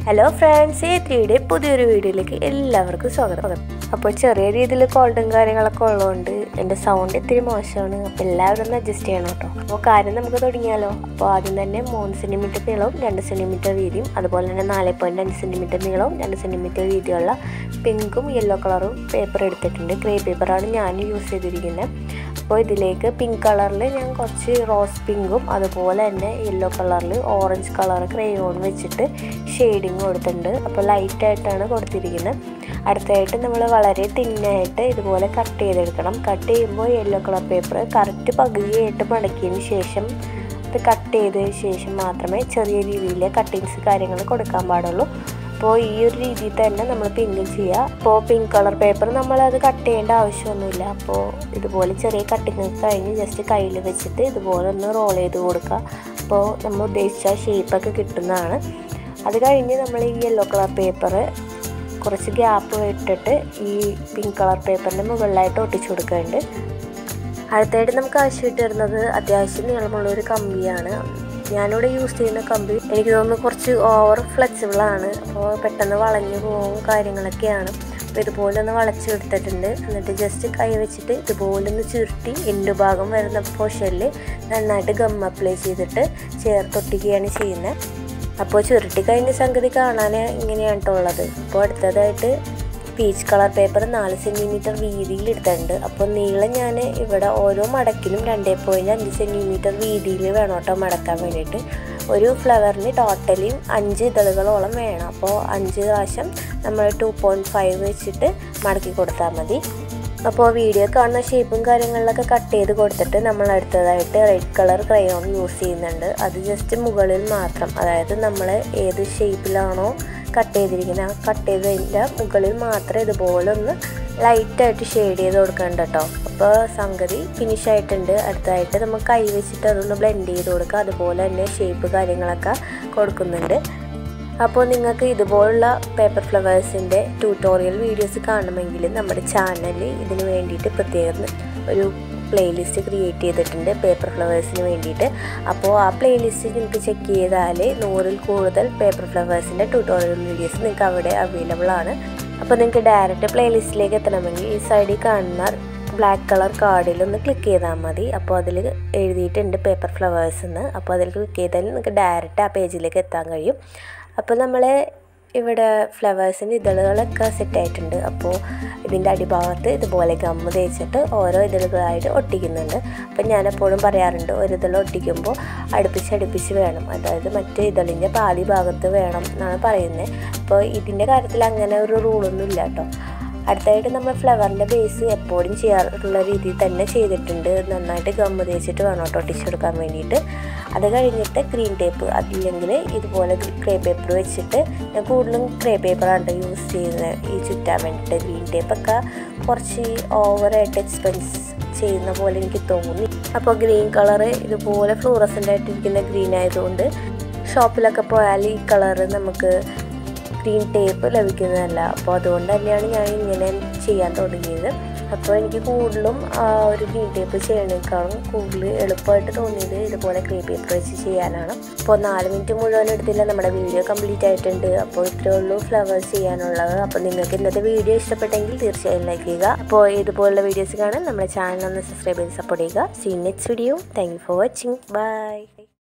hello friends ഈ ത്രീയുടെ പുതിയൊരു വീഡിയോയിലേക്ക് എല്ലാവർക്കും സ്വാഗതം അപ്പോൾ ചെറിയ രീതിയിൽ കോൾഡും കാര്യങ്ങളൊക്കെ ഉള്ളതുകൊണ്ട് എൻ്റെ സൗണ്ട് ഇത്തിരി മോശമാണ് അപ്പോൾ എല്ലാവരും ഒന്ന് അഡ്ജസ്റ്റ് ചെയ്യണം കേട്ടോ അപ്പോൾ കാര്യം നമുക്ക് തുടങ്ങിയാലോ അപ്പോൾ ആദ്യം തന്നെ മൂന്ന് സെൻറ്റിമീറ്റർ നീളവും രണ്ട് സെൻറ്റിമീറ്റർ വീതിയും അതുപോലെ തന്നെ നാല് പോയിൻറ്റ് അഞ്ച് സെൻറ്റിമീറ്റർ നീളവും രണ്ട് സെൻറ്റിമീറ്റർ വീതിയുള്ള പിങ്കും യെല്ലോ കളറും പേപ്പർ എടുത്തിട്ടുണ്ട് ഗ്രേ പേപ്പറാണ് ഞാൻ യൂസ് ചെയ്തിരിക്കുന്നത് അപ്പോൾ ഇതിലേക്ക് പിങ്ക് കളറിൽ ഞാൻ കുറച്ച് റോസ് പിങ്കും അതുപോലെ തന്നെ യെല്ലോ കളറിൽ ഓറഞ്ച് കളർ ക്രയോൺ വെച്ചിട്ട് ഷെയ്ഡിങ് കൊടുത്തിട്ടുണ്ട് അപ്പോൾ ലൈറ്റായിട്ടാണ് കൊടുത്തിരിക്കുന്നത് അടുത്തായിട്ട് നമ്മൾ വളരെ തിന്നായിട്ട് ഇതുപോലെ കട്ട് ചെയ്തെടുക്കണം കട്ട് ചെയ്യുമ്പോൾ യെല്ലോ കളർ പേപ്പർ കറക്റ്റ് പകുതിയായിട്ട് മടക്കിയതിന് ശേഷം ഇത് കട്ട് ചെയ്തതിന് ശേഷം മാത്രമേ ചെറിയ രീതിയിൽ കട്ടിങ്സ് കാര്യങ്ങൾ കൊടുക്കാൻ പാടുള്ളൂ അപ്പോൾ ഈ ഒരു രീതിയിൽ തന്നെ നമ്മൾ പിങ്ക് ചെയ്യുക അപ്പോൾ പിങ്ക് കളർ പേപ്പർ നമ്മളത് കട്ട് ചെയ്യേണ്ട ആവശ്യമൊന്നുമില്ല അപ്പോൾ ഇതുപോലെ ചെറിയ കട്ടിങ് കഴിഞ്ഞ് ജസ്റ്റ് കയ്യിൽ വെച്ചിട്ട് ഇതുപോലെ ഒന്ന് റോൾ ചെയ്ത് കൊടുക്കുക അപ്പോൾ നമ്മൾ ഉദ്ദേശിച്ച ഷേപ്പൊക്കെ കിട്ടുന്നതാണ് അത് കഴിഞ്ഞ് നമ്മൾ ഈ യെല്ലോ കളർ പേപ്പർ കുറച്ച് ഗ്യാപ്പ് ഇട്ടിട്ട് ഈ പിങ്ക് കളർ പേപ്പറിൻ്റെ മുകളിലായിട്ട് ഒട്ടിച്ചു കൊടുക്കുന്നുണ്ട് അടുത്തായിട്ട് നമുക്ക് ആവശ്യമായിട്ട് വരുന്നത് അത്യാവശ്യം നീളമുള്ള ഒരു കമ്പിയാണ് ഞാനിവിടെ യൂസ് ചെയ്യുന്ന കമ്പി എനിക്ക് തോന്നുന്നു കുറച്ച് ഓവർ ഫ്ലെക്സിബിൾ ആണ് അപ്പോൾ പെട്ടെന്ന് വളഞ്ഞു പോകും കാര്യങ്ങളൊക്കെയാണ് അപ്പോൾ ഇതുപോലെ ഒന്ന് വളച്ചെടുത്തിട്ടുണ്ട് എന്നിട്ട് ജസ്റ്റ് കൈ വെച്ചിട്ട് ഇതുപോലെ ഒന്ന് ചുരുട്ടി എൻഡ് ഭാഗം വരുന്ന പോർഷനിൽ നന്നായിട്ട് ഗം അപ്ലൈ ചെയ്തിട്ട് ചേർത്തൊട്ടിക്കുകയാണ് ചെയ്യുന്നത് അപ്പോൾ ചുരുട്ടി കഴിഞ്ഞ സംഗതി കാണാൻ ഇങ്ങനെയാണ് കേട്ടോ ഉള്ളത് അപ്പോൾ അടുത്തതായിട്ട് പീച്ച് കളർ പേപ്പർ നാല് സെൻറ്റിമീറ്റർ വീതിയിൽ എടുത്തിട്ടുണ്ട് അപ്പോൾ നീളം ഞാൻ ഇവിടെ ഓരോ മടക്കിലും രണ്ടേ പോയിൻറ്റ് അഞ്ച് സെൻറ്റിമീറ്റർ വീതിയിൽ വേണം കേട്ടോ മടക്കാൻ വേണ്ടിയിട്ട് ഒരു ഫ്ലവറിന് ടോട്ടലി അഞ്ച് ഇതളുകളോളം വേണം അപ്പോൾ അഞ്ച് പ്രാവശ്യം നമ്മൾ ടു പോയിൻറ്റ് ഫൈവ് വെച്ചിട്ട് മടക്കി കൊടുത്താൽ മതി അപ്പോൾ വീഡിയോ കാണുന്ന ഷേപ്പും കാര്യങ്ങളിലൊക്കെ കട്ട് ചെയ്ത് കൊടുത്തിട്ട് നമ്മൾ അടുത്തതായിട്ട് റെഡ് കളർ ക്രയോൺ യൂസ് ചെയ്യുന്നുണ്ട് അത് ജസ്റ്റ് മുകളിൽ മാത്രം അതായത് നമ്മൾ ഏത് ഷേപ്പിലാണോ കട്ട് ചെയ്തിരിക്കുന്നത് ആ കട്ട് ചെയ്തതിൻ്റെ മുകളിൽ മാത്രം ഇതുപോലെ ഒന്ന് ലൈറ്റായിട്ട് ഷെയ്ഡ് ചെയ്ത് കൊടുക്കണ്ട കേട്ടോ അപ്പോൾ സംഗതി ഫിനിഷ് ആയിട്ടുണ്ട് അടുത്തതായിട്ട് നമ്മൾ കൈ വെച്ചിട്ട് അതൊന്ന് ബ്ലെൻഡ് ചെയ്ത് കൊടുക്കുക അതുപോലെ തന്നെ ഷേപ്പ് കാര്യങ്ങളൊക്കെ കൊടുക്കുന്നുണ്ട് അപ്പോൾ നിങ്ങൾക്ക് ഇതുപോലുള്ള പേപ്പർ ഫ്ലവേഴ്സിൻ്റെ ട്യൂട്ടോറിയൽ വീഡിയോസ് കാണണമെങ്കിൽ നമ്മുടെ ചാനലിൽ ഇതിന് വേണ്ടിയിട്ട് പ്രത്യേകം ഒരു പ്ലേലിസ്റ്റ് ക്രിയേറ്റ് ചെയ്തിട്ടുണ്ട് പേപ്പർ ഫ്ലവേഴ്സിന് വേണ്ടിയിട്ട് അപ്പോൾ ആ പ്ലേലിസ്റ്റ് നിങ്ങൾക്ക് ചെക്ക് ചെയ്താൽ നൂറിൽ കൂടുതൽ പേപ്പർ ഫ്ലവേഴ്സിൻ്റെ ട്യൂട്ടോറിയൽ വീഡിയോസ് നിങ്ങൾക്ക് അവിടെ അവൈലബിൾ ആണ് അപ്പോൾ നിങ്ങൾക്ക് ഡയറക്റ്റ് പ്ലേലിസ്റ്റിലേക്ക് എത്തണമെങ്കിൽ ഈ സൈഡിൽ കാണുന്ന ബ്ലാക്ക് കളർ കാർഡിൽ ഒന്ന് ക്ലിക്ക് ചെയ്താൽ മതി അപ്പോൾ അതിൽ എഴുതിയിട്ടുണ്ട് പേപ്പർ ഫ്ലവേഴ്സ് എന്ന് അപ്പോൾ അതിൽ ക്ലിക്ക് ചെയ്താൽ നിങ്ങൾക്ക് ഡയറക്റ്റ് ആ പേജിലേക്ക് എത്താൻ കഴിയും അപ്പോൾ നമ്മൾ ഇവിടെ ഫ്ലവേഴ്സിൻ്റെ ഇതളുകളൊക്കെ സെറ്റായിട്ടുണ്ട് അപ്പോൾ ഇതിൻ്റെ അടിഭാഗത്ത് ഇതുപോലെ ഗമ്മ് തേച്ചിട്ട് ഓരോ ഇതളുകളായിട്ട് ഒട്ടിക്കുന്നുണ്ട് അപ്പം ഞാനെപ്പോഴും പറയാറുണ്ട് ഒരു ഇതൾ ഒട്ടിക്കുമ്പോൾ അടുപ്പിച്ച് അടുപ്പിച്ച് വേണം അതായത് മറ്റേ ഇതളിൻ്റെ പാതി ഭാഗത്ത് വേണം എന്നാണ് പറയുന്നത് അപ്പോൾ ഇതിൻ്റെ കാര്യത്തിൽ അങ്ങനെ ഒരു റൂളൊന്നും ഇല്ല കേട്ടോ അടുത്തായിട്ട് നമ്മൾ ഫ്ലവറിൻ്റെ ബേസ് എപ്പോഴും ചെയ്യാറുള്ള രീതിയിൽ തന്നെ ചെയ്തിട്ടുണ്ട് നന്നായിട്ട് ഗമ്മ് തേച്ചിട്ട് വേണം കേട്ടോ ഒട്ടിച്ചെടുക്കാൻ വേണ്ടിയിട്ട് അത് കഴിഞ്ഞിട്ട് ഗ്രീൻ ടേപ്പ് അതില്ലെങ്കിൽ ഇതുപോലെ ക്രേ പേപ്പർ വെച്ചിട്ട് ഞാൻ കൂടുതലും ക്രേ പേപ്പറാണ് യൂസ് ചെയ്യുന്നത് ഈ ചുറ്റാൻ വേണ്ടിയിട്ട് ഗ്രീൻ ടേപ്പൊക്കെ കുറച്ച് ഓവറായിട്ട് എക്സ്പെൻസ് ചെയ്യുന്ന പോലെ എനിക്ക് തോന്നി അപ്പോൾ ഗ്രീൻ കളറ് ഇതുപോലെ ഫ്ലൂറസൻ്റ് ആയിട്ടിരിക്കുന്ന ഗ്രീൻ ആയതുകൊണ്ട് ഷോപ്പിലൊക്കെ പോയാൽ ഈ കളറ് നമുക്ക് ഗ്രീൻ ടേപ്പ് ലഭിക്കുന്നതല്ല അപ്പോൾ അതുകൊണ്ട് തന്നെയാണ് ഞാൻ ഇങ്ങനെ ചെയ്യാൻ തുടങ്ങിയത് അപ്പോൾ എനിക്ക് കൂടുതലും ഒരു ഗ്രീൻ ടേപ്പ് ചെയ്യണേക്കാളും കൂടുതൽ എളുപ്പമായിട്ട് തോന്നിയത് ഇതുപോലെ ക്രീം പേപ്പർ വെച്ച് ചെയ്യാനാണ് അപ്പോൾ നാല് മിനിറ്റ് മുഴുവൻ എടുത്തില്ല നമ്മുടെ വീഡിയോ കംപ്ലീറ്റ് ആയിട്ടുണ്ട് അപ്പോൾ ഇത്രയേ ഉള്ളൂ ഫ്ലവേഴ്സ് ചെയ്യാനുള്ളത് അപ്പോൾ നിങ്ങൾക്ക് ഇന്നത്തെ വീഡിയോ ഇഷ്ടപ്പെട്ടെങ്കിൽ തീർച്ചയായും ലൈക്ക് ചെയ്യുക അപ്പോൾ ഇതുപോലുള്ള വീഡിയോസ് കാണാൻ നമ്മുടെ ചാനൽ ഒന്ന് സബ്സ്ക്രൈബ് ചെയ്ത് സപ്പോർട്ട് ചെയ്യുക see next video thank you for watching by